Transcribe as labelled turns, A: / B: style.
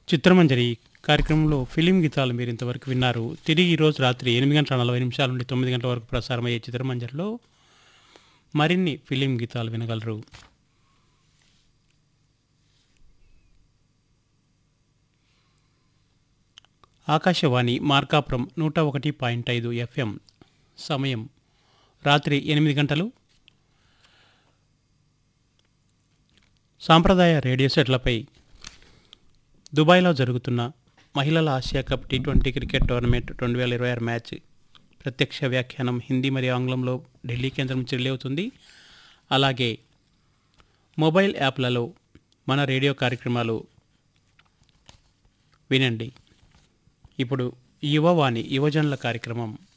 A: చిత్రమంజరి కార్యక్రమంలో ఫిలిం గీతాలు మీరు ఇంతవరకు విన్నారు తిరిగి ఈరోజు రాత్రి ఎనిమిది గంటల నలభై నిమిషాల నుండి తొమ్మిది గంటల వరకు ప్రసారమయ్యే చిత్రమంజరిలో మరిన్ని ఫిలిం గీతాలు వినగలరు ఆకాశవాణి మార్కాపురం నూట ఒకటి పాయింట్ ఐదు ఎఫ్ఎం సమయం రాత్రి ఎనిమిది గంటలు సాంప్రదాయ రేడియో సెట్లపై దుబాయ్లో జరుగుతున్న మహిళల Asia cup T twenty cricket tournament రెండు వేల ఇరవై ఆరు మ్యాచ్ ప్రత్యక్ష వ్యాఖ్యానం హిందీ మరియు ఆంగ్లంలో ఢిల్లీ కేంద్రం నుంచి రిలే అవుతుంది అలాగే మొబైల్ యాప్లలో మన రేడియో కార్యక్రమాలు వినండి ఇప్పుడు యువవాణి యువజనుల కార్యక్రమం